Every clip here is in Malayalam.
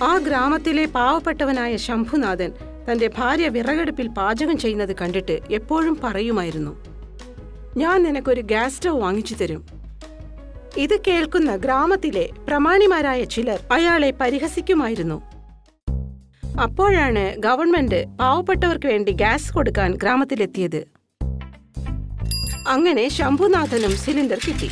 ആ ഗ്രാമത്തിലെ പാവപ്പെട്ടവനായ ശംഭുനാഥൻ തന്റെ ഭാര്യ വിറകടുപ്പിൽ പാചകം ചെയ്യുന്നത് കണ്ടിട്ട് എപ്പോഴും പറയുമായിരുന്നു ഞാൻ നിനക്കൊരു ഗ്യാസ് സ്റ്റവ് വാങ്ങിച്ചു തരും ഇത് കേൾക്കുന്ന ഗ്രാമത്തിലെ പ്രമാണിമാരായ ചിലർ അയാളെ പരിഹസിക്കുമായിരുന്നു അപ്പോഴാണ് ഗവൺമെന്റ് പാവപ്പെട്ടവർക്ക് വേണ്ടി ഗ്യാസ് കൊടുക്കാൻ ഗ്രാമത്തിലെത്തിയത് അങ്ങനെ ശംഭുനാഥനും സിലിണ്ടർ കിട്ടി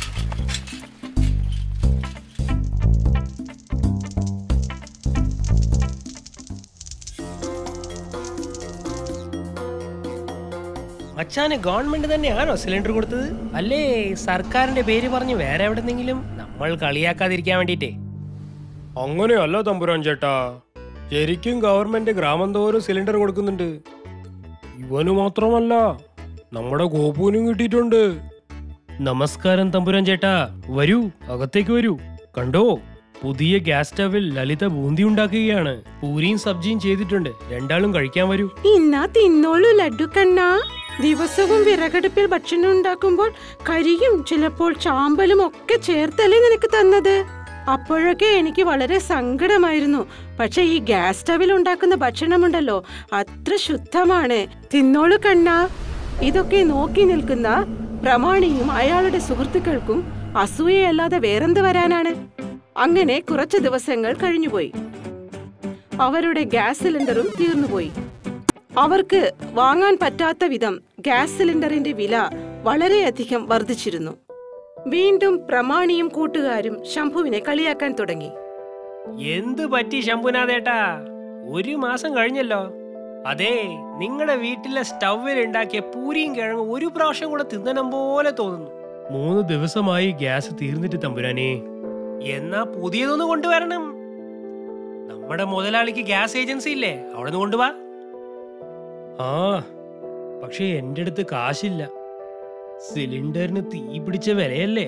മച്ചാന് ഗവൺമെന്റ് തന്നെയാണോ സിലിണ്ടർ കൊടുത്തത് അല്ലേ സർക്കാരിന്റെ പേര് പറഞ്ഞ് വേറെ എവിടെന്നെങ്കിലും നമ്മൾ കളിയാക്കാതിരിക്കാൻ വേണ്ടിട്ടേ അങ്ങനെയല്ല തമ്പുരാൻ ചേട്ടാ ശരിക്കും ഗവൺമെന്റ് ഗ്രാമം തോറും സിലിണ്ടർ കൊടുക്കുന്നുണ്ട് ഇവന് മാത്രമല്ല നമ്മുടെ ഗോപുവിനും കിട്ടിയിട്ടുണ്ട് നമസ്കാരം തമ്പുരാൻ ചേട്ടാ വരൂ അകത്തേക്ക് വരൂ കണ്ടോ പുതിയ ഗ്യാസ് സ്റ്റവിൽ ലളിത ബൂന്തി ഉണ്ടാക്കുകയാണ് പൂരിയും സബ്ജിയും ചെയ്തിട്ടുണ്ട് രണ്ടാളും കഴിക്കാൻ വരൂ ഇന്നാ തിന്നോളൂ ലഡു കണ്ണാ ദിവസവും വിറകടുപ്പിൽ ഭക്ഷണം ഉണ്ടാക്കുമ്പോൾ കരിയും ചിലപ്പോൾ ചാമ്പലും ഒക്കെ ചേർത്തല്ലേ നിനക്ക് തന്നത് അപ്പോഴൊക്കെ എനിക്ക് വളരെ സങ്കടമായിരുന്നു പക്ഷെ ഈ ഗ്യാസ് സ്റ്റവിൽ ഉണ്ടാക്കുന്ന ഭക്ഷണമുണ്ടല്ലോ അത്ര ശുദ്ധമാണ് തിന്നോളൂ കണ്ണാ ഇതൊക്കെ നോക്കി നിൽക്കുന്ന പ്രമാണിയും അയാളുടെ സുഹൃത്തുക്കൾക്കും അസൂയയല്ലാതെ വേറെന്ത് വരാനാണ് അങ്ങനെ കുറച്ച് ദിവസങ്ങൾ കഴിഞ്ഞുപോയി അവരുടെ ഗ്യാസ് സിലിണ്ടറും തീർന്നുപോയി അവർക്ക് വാങ്ങാൻ പറ്റാത്ത വിധം ഗ്യാസ് സിലിണ്ടറിന്റെ വില വളരെയധികം വർദ്ധിച്ചിരുന്നു വീണ്ടും പ്രമാണിയും കൂട്ടുകാരും ശംഭുവിനെ കളിയാക്കാൻ തുടങ്ങി എന്ത് പറ്റി ശംഭുനാഥേട്ടാ ഒരു മാസം കഴിഞ്ഞല്ലോ അതെ നിങ്ങളുടെ വീട്ടിലെ സ്റ്റൗവിൽ ഉണ്ടാക്കിയ പൂരിയും കിഴങ്ങും ഒരു പ്രാവശ്യം കൂടെ തിന്നണം പോലെ തോന്നുന്നു മൂന്ന് ദിവസമായി ഗ്യാസ് തീർന്നിട്ട് തമ്പുരാനെ എന്നാ പുതിയതൊന്ന് കൊണ്ടുവരണം നമ്മുടെ മുതലാളിക്ക് ഗ്യാസ് ഏജൻസി ഇല്ലേ അവിടെ നിന്ന് കൊണ്ടുവാ ആ പക്ഷെ എന്റെ അടുത്ത് കാശില്ല സിലിണ്ടറിന് തീ പിടിച്ച വിലയല്ലേ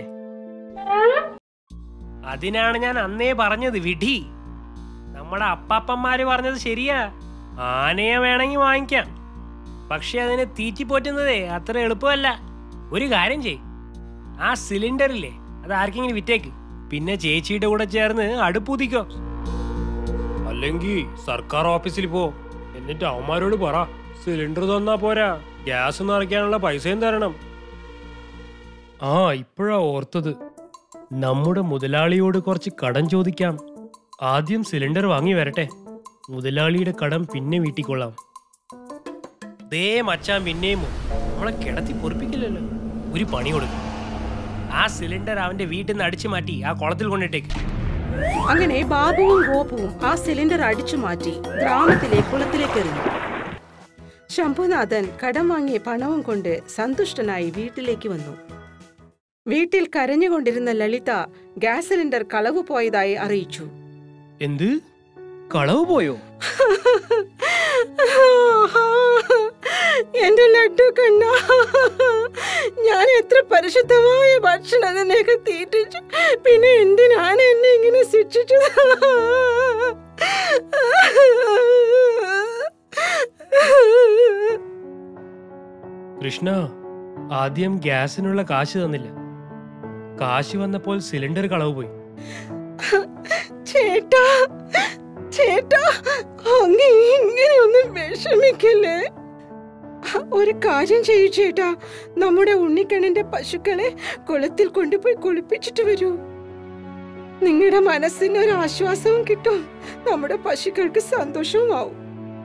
അതിനാണ് ഞാൻ അന്നേ പറഞ്ഞത് വിധി നമ്മുടെ അപ്പാപ്പന്മാര് പറഞ്ഞത് ശരിയാ ആനയെ വേണമെങ്കിൽ വാങ്ങിക്കാം പക്ഷെ അതിനെ തീറ്റിപ്പോറ്റുന്നതേ അത്ര എളുപ്പമല്ല ഒരു കാര്യം ചെയ് ആ സിലിണ്ടറില്ലേ അത് ആർക്കെങ്കിലും വിറ്റേക്ക് പിന്നെ ചേച്ചിയുടെ കൂടെ ചേർന്ന് അടുപ്പൂതിക്കോ അല്ലെങ്കിൽ സർക്കാർ ഓഫീസിൽ പോ എന്നിട്ട് അവന്മാരോട് പറ സിലിണ്ടർ തന്നാ പോരാ ഗ്യാസ് നിറയ്ക്കാനുള്ള പൈസയും തരണം ആ ഇപ്പോഴാ ഓർത്തത് നമ്മുടെ മുതലാളിയോട് കുറച്ച് കടം ചോദിക്കാം ആദ്യം സിലിണ്ടർ വാങ്ങി വരട്ടെ മുതലാളിയുടെ കടം പിന്നെ വീട്ടിക്കൊള്ളാം ദേ മച്ചാൻ പിന്നെയും വന്നു. നമ്മളെ കിടത്തി പൊറിപ്പിക്കില്ലല്ലോ ഒരു പണി കൊടുക്കും ആ സിലിണ്ടർ അവന്റെ വീട്ടിൽ നിന്ന് അടിച്ചു മാറ്റി ആ കുളത്തിൽ കൊണ്ടിട്ടേക്ക് അങ്ങനെ ബാബുവും ഗോപുവും ആ സിലിണ്ടർ അടിച്ചു മാറ്റി ഗ്രാമത്തിലെ കുളത്തിലേക്ക് എറിഞ്ഞു ശംഭുനാഥൻ കടം വാങ്ങിയ പണവും കൊണ്ട് സന്തുഷ്ടനായി വീട്ടിലേക്ക് വന്നു വീട്ടിൽ കരഞ്ഞുകൊണ്ടിരുന്ന ലളിത ഗ്യാസ് സിലിണ്ടർ കളവ് പോയതായി അറിയിച്ചു എന്ത് കളവ് പോയോ എന്റെ ലഡു കണ്ണ ഞാൻ എത്ര പരിശുദ്ധമായ ഭക്ഷണം നിന്നെയൊക്കെ തീറ്റിച്ചു പിന്നെ എന്തിനാണ് എന്നെ ഇങ്ങനെ ശിക്ഷിച്ചത് കൃഷ്ണ ആദ്യം ഗ്യാസിനുള്ള കാശ് തന്നില്ല കാശ് വന്നപ്പോൾ സിലിണ്ടർ കളവ് പോയി ചേട്ടാ ചേട്ടാ അങ്ങ് ഇങ്ങനെയൊന്നും വിഷമിക്കല്ലേ ഒരു കാര്യം ചെയ്യൂ ചേട്ടാ നമ്മുടെ ഉണ്ണിക്കണ്ണന്റെ പശുക്കളെ കുളത്തിൽ കൊണ്ടുപോയി കുളിപ്പിച്ചിട്ട് വരൂ നിങ്ങളുടെ മനസ്സിന് ഒരു ആശ്വാസവും കിട്ടും നമ്മുടെ പശുക്കൾക്ക് സന്തോഷവും ആവും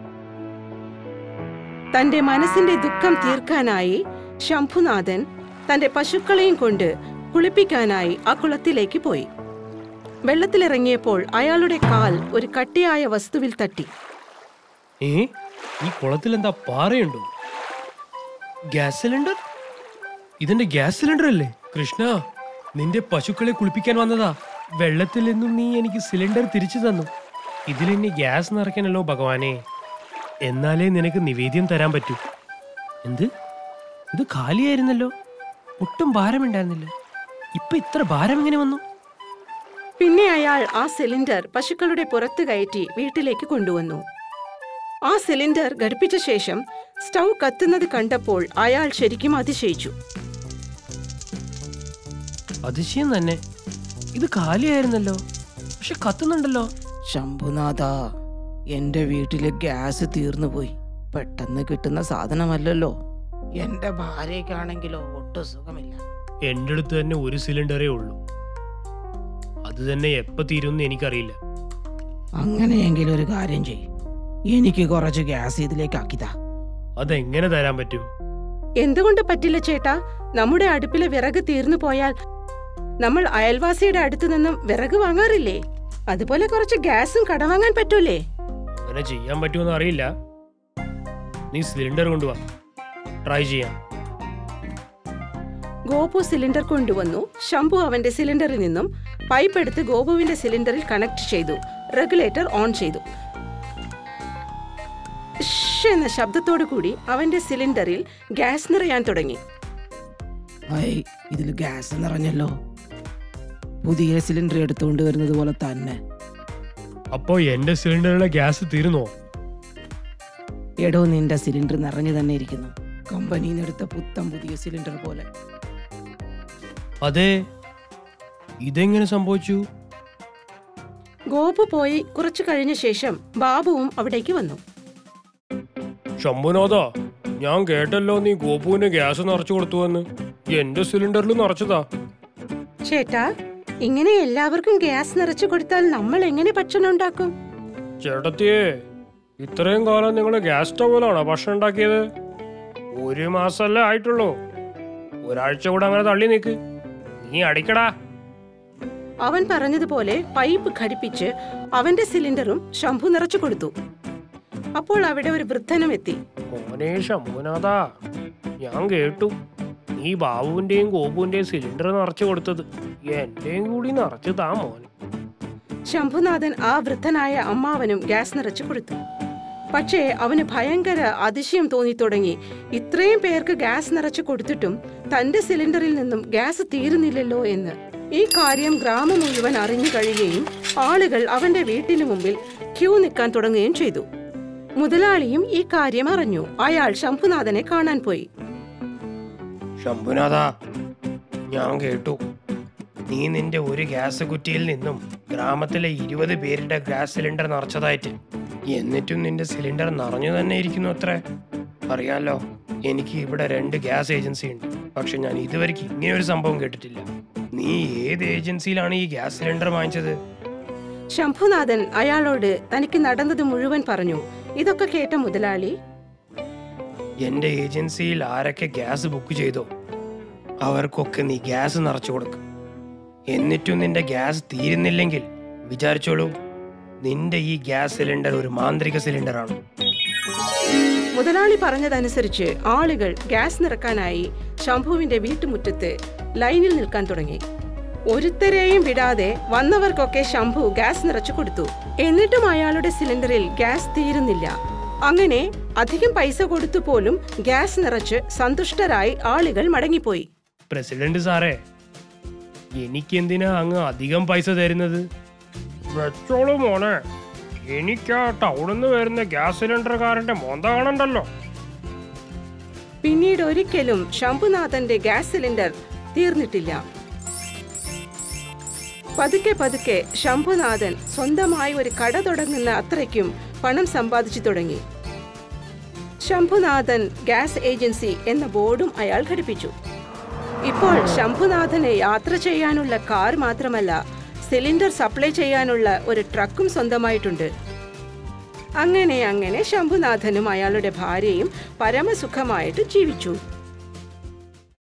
തന്റെ മനസ്സിന്റെ ദുഃഖം തീർക്കാനായി ശംഭുനാഥൻ തന്റെ പശുക്കളെയും കൊണ്ട് കുളിപ്പിക്കാനായി ആ കുളത്തിലേക്ക് പോയി വെള്ളത്തിലിറങ്ങിയപ്പോൾ അയാളുടെ കാൽ ഒരു കട്ടിയായ വസ്തുവിൽ തട്ടി ഏ ഈ കുളത്തിൽ എന്താ പാറയുണ്ടോ ഗ്യാസ് സിലിണ്ടർ ഇതിന്റെ ഗ്യാസ് സിലിണ്ടർ അല്ലേ കൃഷ്ണ നിന്റെ പശുക്കളെ കുളിപ്പിക്കാൻ വന്നതാ വെള്ളത്തിൽ നിന്നും നീ എനിക്ക് സിലിണ്ടർ തിരിച്ചു തന്നു ഇതിൽ ഇനി ഗ്യാസ് നിറയ്ക്കാനല്ലോ ഭഗവാനെ എന്നാലേ നിനക്ക് നിവേദ്യം തരാൻ പറ്റൂ എന്ത് ഇത് കാലിയായിരുന്നല്ലോ ഒട്ടും ഭാരമുണ്ടായിരുന്നില്ല ഇപ്പൊ ഇത്ര ഭാരം എങ്ങനെ വന്നു പിന്നെ അയാൾ ആ സിലിണ്ടർ പശുക്കളുടെ പുറത്ത് കയറ്റി വീട്ടിലേക്ക് കൊണ്ടുവന്നു ആ സിലിണ്ടർ ഘടിപ്പിച്ച ശേഷം സ്റ്റൗ കത്തുന്നത് കണ്ടപ്പോൾ അയാൾ ശരിക്കും അതിശയിച്ചു അതിശയം തന്നെ ഇത് കാലിയായിരുന്നല്ലോ പക്ഷെ കത്തുന്നുണ്ടല്ലോ ശംഭുനാഥ എന്റെ വീട്ടിലെ ഗ്യാസ് തീർന്നു പോയി പെട്ടെന്ന് കിട്ടുന്ന സാധനമല്ലല്ലോ എന്റെ ഭാര്യയ്ക്കാണെങ്കിലോ ഒട്ടും സുഖമില്ല എൻ്റെ അടുത്ത് തന്നെ ഒരു സിലിണ്ടറേ ഉള്ളൂ അത് തന്നെ എപ്പോൾ തീരുമെന്ന് എനിക്കറിയില്ല അങ്ങനെയെങ്കിൽ ഒരു കാര്യം ചെയ് എനിക്ക് കുറച്ച് ഗ്യാസ് ഇതിലേക്ക് ആക്കിതാ അതെങ്ങനെ തരാൻ പറ്റും എന്തുകൊണ്ട് പറ്റില്ല ചേട്ടാ നമ്മുടെ അടുപ്പിലെ വിറക് തീർന്നു പോയാൽ നമ്മൾ അയൽവാസിയുടെ അടുത്ത് നിന്നും വിറക് വാങ്ങാറില്ലേ അതുപോലെ കുറച്ച് ഗ്യാസും കടവാങ്ങാൻ പറ്റൂലേ അങ്ങനെ ചെയ്യാൻ പറ്റുമെന്ന് അറിയില്ല നീ സിലിണ്ടർ കൊണ്ടുവാ ട്രൈ ചെയ്യാം ഗോപു സിലിണ്ടർ കൊണ്ടുവന്നു ശംഭു അവന്റെ സിലിണ്ടറിൽ നിന്നും പൈപ്പ് എടുത്ത് ഗോപുവിന്റെ സിലിണ്ടറിൽ കണക്ട് ചെയ്തു റെഗുലേറ്റർ ഓൺ ചെയ്തു ഷ് എന്ന ശബ്ദത്തോടു കൂടി അവന്റെ സിലിണ്ടറിൽ ഗ്യാസ് നിറയാൻ തുടങ്ങി ഐ ഇതിൽ ഗ്യാസ് നിറഞ്ഞല്ലോ പുതിയ സിലിണ്ടർ എടുത്തുകൊണ്ട് വരുന്നത് പോലെ തന്നെ അപ്പോൾ എൻ്റെ സിലിണ്ടറിലെ ഗ്യാസ് തീർന്നോ എടോ നിന്റെ സിലിണ്ടർ നിറഞ്ഞു തന്നെ ഇരിക്കുന്നു കമ്പനിയിൽ നിന്ന് എടുത്ത പുത്തം പുതിയ സിലിണ്ടർ പോലെ അതെ ഇതെങ്ങനെ സംഭവിച്ചു ഗോപു പോയി കുറച്ചു കഴിഞ്ഞ ശേഷം ബാബുവും അവിടേക്ക് വന്നു ശംഭുനാഥ ഞാൻ കേട്ടല്ലോ നീ ഗോപുവിന് ഗ്യാസ് നിറച്ചു കൊടുത്തുവെന്ന് എന്റെ സിലിണ്ടറിൽ നിറച്ചതാ ചേട്ടാ ഇങ്ങനെ എല്ലാവർക്കും ഗ്യാസ് നിറച്ചു കൊടുത്താൽ നമ്മൾ എങ്ങനെ ഭക്ഷണം ഉണ്ടാക്കും ചേട്ടത്തിയേ ഇത്രയും കാലം നിങ്ങൾ ഗ്യാസ് സ്റ്റൗവിലാണോ ഭക്ഷണം ഉണ്ടാക്കിയത് ഒരു മാസമല്ലേ ആയിട്ടുള്ളൂ ഒരാഴ്ച കൂടെ അങ്ങനെ തള്ളി നിൽക്ക് നീ അടിക്കടാ അവൻ പറഞ്ഞതുപോലെ പൈപ്പ് ഘടിപ്പിച്ച് അവന്റെ സിലിണ്ടറും ശംഭു നിറച്ചു കൊടുത്തു അപ്പോൾ അവിടെ ഒരു വൃദ്ധനും എത്തി മോനെ ശംഭുനാഥ ഞാൻ കേട്ടു നീ ബാബുവിന്റെയും ഗോപുവിന്റെയും സിലിണ്ടർ നിറച്ചു കൊടുത്തത് എന്റെയും കൂടി നിറച്ചു താ മോനെ ശംഭുനാഥൻ ആ വൃദ്ധനായ അമ്മാവനും ഗ്യാസ് നിറച്ചു കൊടുത്തു പക്ഷേ അവന് ഭയങ്കര അതിശയം തോന്നി തുടങ്ങി ഇത്രയും പേർക്ക് ഗ്യാസ് നിറച്ചു കൊടുത്തിട്ടും തന്റെ സിലിണ്ടറിൽ നിന്നും ഗ്യാസ് തീരുന്നില്ലല്ലോ എന്ന് ഈ കാര്യം ഗ്രാമം മുഴുവൻ അറിഞ്ഞു കഴിയുകയും ആളുകൾ അവന്റെ വീട്ടിനു മുമ്പിൽ ക്യൂ നിൽക്കാൻ തുടങ്ങുകയും ചെയ്തു മുതലാളിയും ഈ കാര്യം അറിഞ്ഞു അയാൾ ശംഭുനാഥനെ കാണാൻ പോയി ശംഭുനാഥ ഞാൻ കേട്ടു നീ നിന്റെ ഒരു ഗ്യാസ് കുറ്റിയിൽ നിന്നും ഗ്രാമത്തിലെ ഇരുപത് പേരുടെ ഗ്യാസ് സിലിണ്ടർ നിറച്ചതായിട്ട് എന്നിട്ടും നിന്റെ സിലിണ്ടർ നിറഞ്ഞു തന്നെ ഇരിക്കുന്നു അത്രേ അറിയാലോ എനിക്ക് ഇവിടെ രണ്ട് ഗ്യാസ് ഏജൻസി ഉണ്ട് പക്ഷെ ഞാൻ ഇതുവരെയ്ക്ക് ഇങ്ങനെ ഒരു സംഭവം കേട്ടിട്ടില്ല നീ ഏത് ഏജൻസിയിലാണ് ഈ ഗ്യാസ് സിലിണ്ടർ വാങ്ങിച്ചത് ശംഭുനാഥൻ അയാളോട് തനിക്ക് നടന്നത് മുഴുവൻ പറഞ്ഞു ഇതൊക്കെ കേട്ട മുതലാളി എന്റെ ഏജൻസിയിൽ ആരൊക്കെ ഗ്യാസ് ബുക്ക് ചെയ്തോ അവർക്കൊക്കെ നീ ഗ്യാസ് നിറച്ചു കൊടുക്കും എന്നിട്ടും നിന്റെ ഗ്യാസ് തീരുന്നില്ലെങ്കിൽ വിചാരിച്ചോളൂ നിന്റെ ഈ ഗ്യാസ് സിലിണ്ടർ ഒരു മാന്ത്രിക സിലിണ്ടറാണ് മുതലാളി പറഞ്ഞതനുസരിച്ച് ആളുകൾ ഗ്യാസ് നിറക്കാനായി ശംഭുവിന്റെ വീട്ടുമുറ്റത്ത് ലൈനിൽ നിൽക്കാൻ തുടങ്ങി ഒരുത്തരെയും വിടാതെ വന്നവർക്കൊക്കെ ശംഭു ഗ്യാസ് നിറച്ചു കൊടുത്തു എന്നിട്ടും അയാളുടെ സിലിണ്ടറിൽ ഗ്യാസ് തീരുന്നില്ല അങ്ങനെ അധികം പൈസ കൊടുത്തു പോലും ഗ്യാസ് നിറച്ച് സന്തുഷ്ടരായി ആളുകൾ മടങ്ങിപ്പോയി പ്രസിഡന്റ് സാറേ എനിക്കെന്തിനാ അങ്ങ് അധികം പൈസ തരുന്നത് വെച്ചോളൂ മോനെ എനിക്ക് ആ ടൗണിൽ നിന്ന് വരുന്ന ഗ്യാസ് സിലിണ്ടർകാരന്റെ മോന്ത കാണണ്ടല്ലോ പിന്നീട് ഒരിക്കലും ശംഭുനാഥന്റെ ഗ്യാസ് സിലിണ്ടർ തീർന്നിട്ടില്ല പതുക്കെ പതുക്കെ ശംഭുനാഥൻ സ്വന്തമായി ഒരു കട തുടങ്ങുന്ന അത്രയ്ക്കും പണം സമ്പാദിച്ചു തുടങ്ങി ശംഭുനാഥൻ ഗ്യാസ് ഏജൻസി എന്ന ബോർഡും അയാൾ ഘടിപ്പിച്ചു ഇപ്പോൾ ശംഭുനാഥന് യാത്ര ചെയ്യാനുള്ള കാർ മാത്രമല്ല സിലിണ്ടർ സപ്ലൈ ചെയ്യാനുള്ള ഒരു ട്രക്കും സ്വന്തമായിട്ടുണ്ട് അങ്ങനെ അങ്ങനെ ശംഭുനാഥനും അയാളുടെ ഭാര്യയും പരമസുഖമായിട്ട് ജീവിച്ചു